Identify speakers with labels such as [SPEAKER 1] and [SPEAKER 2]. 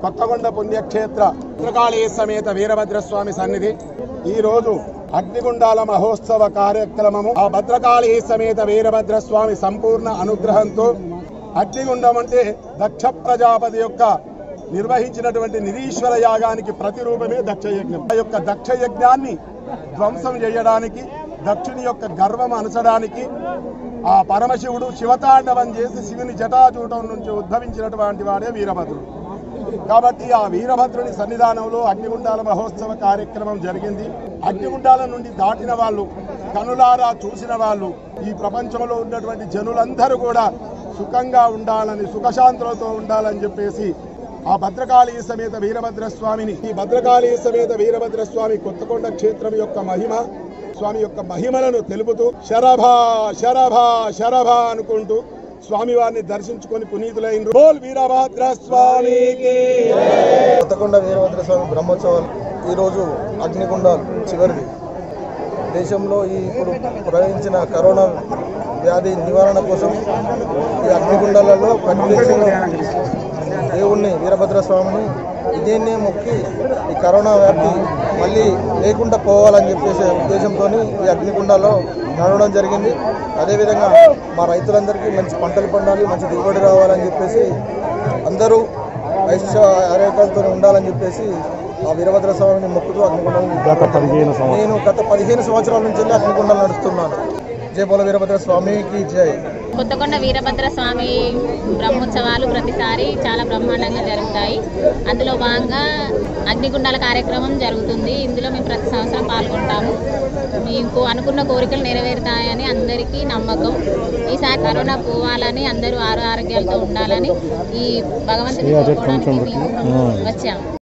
[SPEAKER 1] కొత్తగొండ పుణ్యక్షేత్ర భద్రకాళీ సమేత వీరభద్రస్వామి సన్నిధి ఈ రోజు అగ్నిగుండాల మహోత్సవ కార్యక్రమము ఆ భద్రకాళీ సమేత వీరభద్రస్వామి సంపూర్ణ అనుగ్రహంతో అగ్నిగుండం అంటే దక్ష ప్రజాపతి యొక్క నిర్వహించినటువంటి నిరీశ్వర యాగానికి ప్రతిరూపమే దక్ష యజ్ఞం ఆ యొక్క దక్ష యజ్ఞాన్ని ధ్వంసం చేయడానికి దక్షుని యొక్క గర్వం అనచడానికి ఆ పరమశివుడు శివతాండవం చేసి శివుని జటాజూటం నుంచి ఉద్భవించినటువంటి వాడే వీరభద్రుడు కాబట్టి ఆ వీరభద్రుని సన్నిధానంలో అగ్నిగుండాల మహోత్సవ కార్యక్రమం జరిగింది అగ్నిగుండాల నుండి దాటిన వాళ్ళు కనులారా చూసిన వాళ్ళు ఈ ప్రపంచంలో ఉన్నటువంటి జనులందరూ కూడా సుఖంగా ఉండాలని సుఖశాంతులతో ఉండాలని చెప్పేసి ఆ భద్రకాళీ సమేత వీరభద్ర స్వామిని ఈ భద్రకాళీ సమేత వీరభద్ర స్వామి కొత్తకొండ క్షేత్రం యొక్క మహిమ స్వామి యొక్క మహిమలను తెలుపుతూ శరభ శరభ శరభ అనుకుంటూ స్వామి వారిని దర్శించుకొని పునీతులైన బోల్ వీరభద్ర స్వామికి
[SPEAKER 2] కొత్తకొండ వీరభద్ర స్వామి బ్రహ్మోత్సవాలు ఈరోజు అగ్నిగుండాలు చివరిది దేశంలో ఈ ఇప్పుడు ప్రవహించిన కరోనా వ్యాధి నివారణ కోసం ఈ అగ్నిగుండాలలో ప్రత్యేకంగా దేవుణ్ణి వీరభద్ర స్వామిని ఇదేనే మొక్కి ఈ కరోనా వ్యాప్తి మళ్ళీ లేకుండా పోవాలని చెప్పేసి ఉద్దేశంతో ఈ అగ్నిగుండాలో నడవడం జరిగింది అదేవిధంగా మా రైతులందరికీ మంచి పంటలు పండాలి మంచి దిగుబడి రావాలని చెప్పేసి అందరూ ఐశ్వర్య ఆరోగ్యాలతో ఉండాలని చెప్పేసి ఆ వీరభద్ర స్వామిని మొక్కుతూ అగ్నిగుండం నేను గత పదిహేను సంవత్సరాల నుంచి వెళ్ళి అగ్నిగుండం నడుస్తున్నాను జయ బోల వీరభద్ర స్వామికి జై
[SPEAKER 3] కొత్తకొండ వీరభద్ర స్వామి బ్రహ్మోత్సవాలు ప్రతిసారి చాలా బ్రహ్మాండంగా జరుగుతాయి అందులో భాగంగా అగ్నిగుండాల కార్యక్రమం జరుగుతుంది ఇందులో మేము ప్రతి సంవత్సరం పాల్గొంటాము మీకు అనుకున్న కోరికలు నెరవేరుతాయని అందరికీ నమ్మకం ఈసారి కరోనా పోవాలని అందరూ ఆరు ఆరోగ్యాలతో ఉండాలని ఈ భగవంతుని కోరుకోవడానికి మేము వచ్చాము